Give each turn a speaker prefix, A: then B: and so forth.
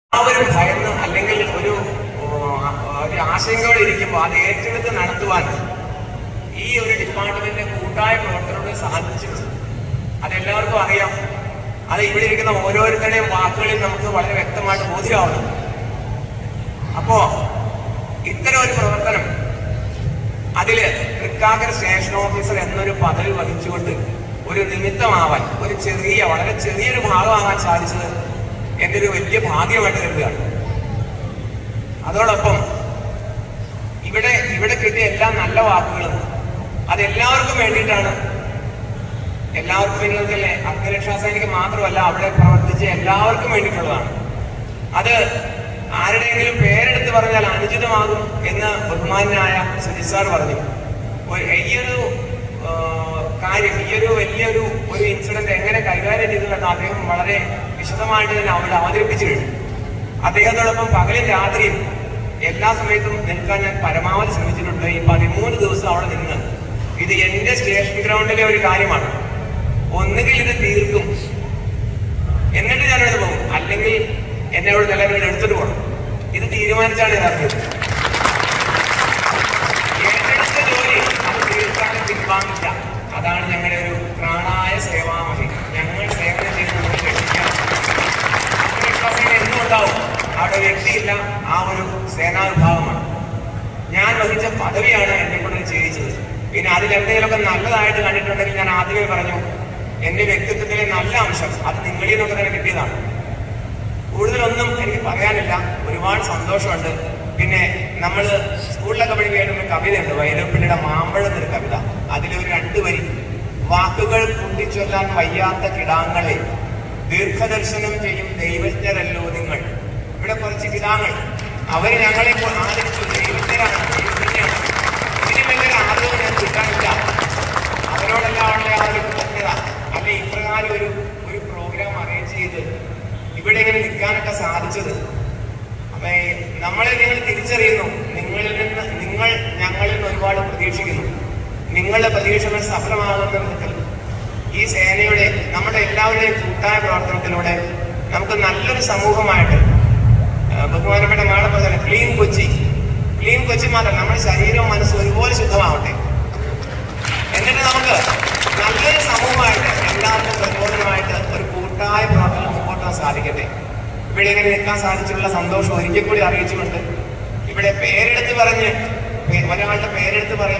A: എല്ലാവരും ഭയന്ന് അല്ലെങ്കിൽ ഒരു ഓ, ഒരു ആശങ്കയോടെ ഇരിക്കുമ്പോൾ അത് ഏറ്റെടുത്ത് നടത്തുവാൻ ഈ ഒരു ഡിപ്പാർട്ട്മെന്റിന്റെ കൂട്ടായ പ്രവർത്തനത്തോട് സാധിച്ചിട്ടുണ്ട് അതെല്ലാവർക്കും അറിയാം അത് ഇവിടെ ഇരിക്കുന്ന ഓരോരുത്തരുടെയും വാക്കുകളിൽ നമുക്ക് വളരെ വ്യക്തമായിട്ട് ബോധ്യമാവണം അപ്പോ ഇത്തരം ഒരു പ്രവർത്തനം അതില് തൃക്കാക്കര സ്റ്റേഷൻ ഓഫീസർ എന്നൊരു പദവി വഹിച്ചുകൊണ്ട് ഒരു നിമിത്തമാവാൻ ഒരു ചെറിയ വളരെ ചെറിയൊരു ഭാഗമാകാൻ സാധിച്ചത് എന്റെ ഒരു വലിയ ഭാഗ്യമായിട്ട് കരുതുകയാണ് അതോടൊപ്പം ഇവിടെ ഇവിടെ കിട്ടിയ എല്ലാ നല്ല വാക്കുകളും അതെല്ലാവർക്കും വേണ്ടിയിട്ടാണ് എല്ലാവർക്കും വേണ്ടിയിട്ടല്ലേ അഗ്നിരക്ഷാസേനയ്ക്ക് മാത്രമല്ല അവിടെ പ്രവർത്തിച്ച എല്ലാവർക്കും വേണ്ടിയിട്ടുള്ളതാണ് അത് ആരുടെയെങ്കിലും പേരെടുത്ത് പറഞ്ഞാൽ അനുചിതമാകും എന്ന് ബഹുമാനായ സുജിത് സാർ പറഞ്ഞു ഒരു- ഈയൊരു ആ, കാര്യം ഈയൊരു വലിയൊരു ഒരു ഇൻസിഡന്റ് എങ്ങനെ കൈകാര്യം ചെയ്തു എന്ന് അദ്ദേഹം വളരെ വിശദമായിട്ട് തന്നെ അവിടെ അവതരിപ്പിച്ചു കഴിഞ്ഞു അദ്ദേഹത്തോടൊപ്പം പകലും രാത്രിയും എല്ലാ സമയത്തും നിൽക്കാൻ ഞാൻ പരമാവധി ശ്രമിച്ചിട്ടുണ്ട് ഈ പതിമൂന്ന് ദിവസം അവിടെ നിന്ന് ഇത് എന്റെ സ്റ്റേഷൻ ഗ്രൗണ്ടിലെ ഒരു കാര്യമാണ് ഒന്നുകിൽ ഇത് തീർക്കും എന്നിട്ട് ഞാനിവിടെ പോകും അല്ലെങ്കിൽ എന്നെ അവിടെ നിലവിൽ എടുത്തിട്ട് പോകണം ഇത് തീരുമാനിച്ചാണ് ഞാൻ ഇറങ്ങിയത് ഏറ്റെടുത്ത ജോലി അത് തീർക്കാൻ പിൻവാങ്ങില്ല അതാണ് ഞങ്ങളുടെ ഒരു പ്രാണായ സേവാമഹി ഞങ്ങൾ സേവനം ചെയ്ത് നമ്മൾ രക്ഷിക്കാം ആത്മവിശ്വാസം എന്നും ഉണ്ടാവും അവിടെ ഒരു വ്യക്തിയില്ല ആ ഒരു സേനാ വിഭാഗമാണ് ഞാൻ വഹിച്ച പദവിയാണ് എന്നെ കൊണ്ട് ചെയ്യിച്ചത് പിന്നെ അതിൽ എന്തെങ്കിലുമൊക്കെ നല്ലതായിട്ട് കണ്ടിട്ടുണ്ടെങ്കിൽ ഞാൻ ആദ്യമേ പറഞ്ഞു എന്റെ വ്യക്തിത്വത്തിലെ നല്ല അംശം അത് നിങ്ങളിൽ നിന്നൊക്കെ തന്നെ കിട്ടിയതാണ് കൂടുതലൊന്നും എനിക്ക് പറയാനില്ല ഒരുപാട് സന്തോഷമുണ്ട് പിന്നെ നമ്മൾ സ്കൂളിലൊക്കെ പഠിക്കുന്ന ഒരു കവിതയുണ്ട് വൈരപ്പിള്ളിയുടെ മാമ്പഴം എന്നൊരു കവിത അതിലൊരു രണ്ട് വരി വാക്കുകൾ കൂട്ടിച്ചൊല്ലാൻ വയ്യാത്ത കിടാങ്ങളെ ദീർഘദർശനം ചെയ്യും ദൈവജ്ഞരല്ലോ നിങ്ങൾ ഇവിടെ കുറച്ച് കിടാങ്ങൾ അവർ ഞങ്ങളെ ഇപ്പോൾ ആദരിച്ചു ദൈവജ്ഞരാണ് ദൈവജ്ഞരാണ് ഇതിന് വലിയ ആദരവ് ഞാൻ കിട്ടാനില്ല അവരോടെല്ലാം ഉള്ള ആ ഒരു കൃതജ്ഞത അല്ലെ ഇപ്രകാരം ഒരു ഒരു പ്രോഗ്രാം അറേഞ്ച് ചെയ്ത് ഇവിടെ ഇങ്ങനെ നിൽക്കാനൊക്കെ സാധിച്ചത് അപ്പൊ ഈ നമ്മളെ നിങ്ങൾ തിരിച്ചറിയുന്നു നിങ്ങളിൽ നിന്ന് നിങ്ങൾ ഞങ്ങളിൽ നിന്ന് ഒരുപാട് പ്രതീക്ഷിക്കുന്നു നിങ്ങളുടെ പ്രതീക്ഷകൾ സഫലമാകുന്ന വിധത്തിൽ ഈ സേനയുടെ നമ്മുടെ എല്ലാവരുടെയും കൂട്ടായ പ്രവർത്തനത്തിലൂടെ നമുക്ക് നല്ലൊരു സമൂഹമായിട്ട് ആ, ബഹുമാനപ്പെട്ട മാഡം പറഞ്ഞ ക്ലീൻ കൊച്ചി ക്ലീൻ കൊച്ചി മാത്രം നമ്മുടെ ശരീരവും മനസ്സും ഒരുപോലെ ശുദ്ധമാവട്ടെ എന്നിട്ട് നമുക്ക് നല്ലൊരു സമൂഹമായിട്ട് എല്ലാവർക്കും പ്രചോദനമായിട്ട് ഒരു കൂട്ടായ പ്രവർത്തനം മുമ്പോട്ട് പോകാൻ സാധിക്കട്ടെ ഇവിടെ ഇങ്ങനെ നിൽക്കാൻ സാധിച്ചിട്ടുള്ള സന്തോഷം ഒരിക്കൽ കൂടി അറിയിച്ചുകൊണ്ട് ഇവിടെ പേരെടുത്ത് പറഞ്ഞ് പേ- ഒരാളുടെ പേരെടുത്ത് പറയും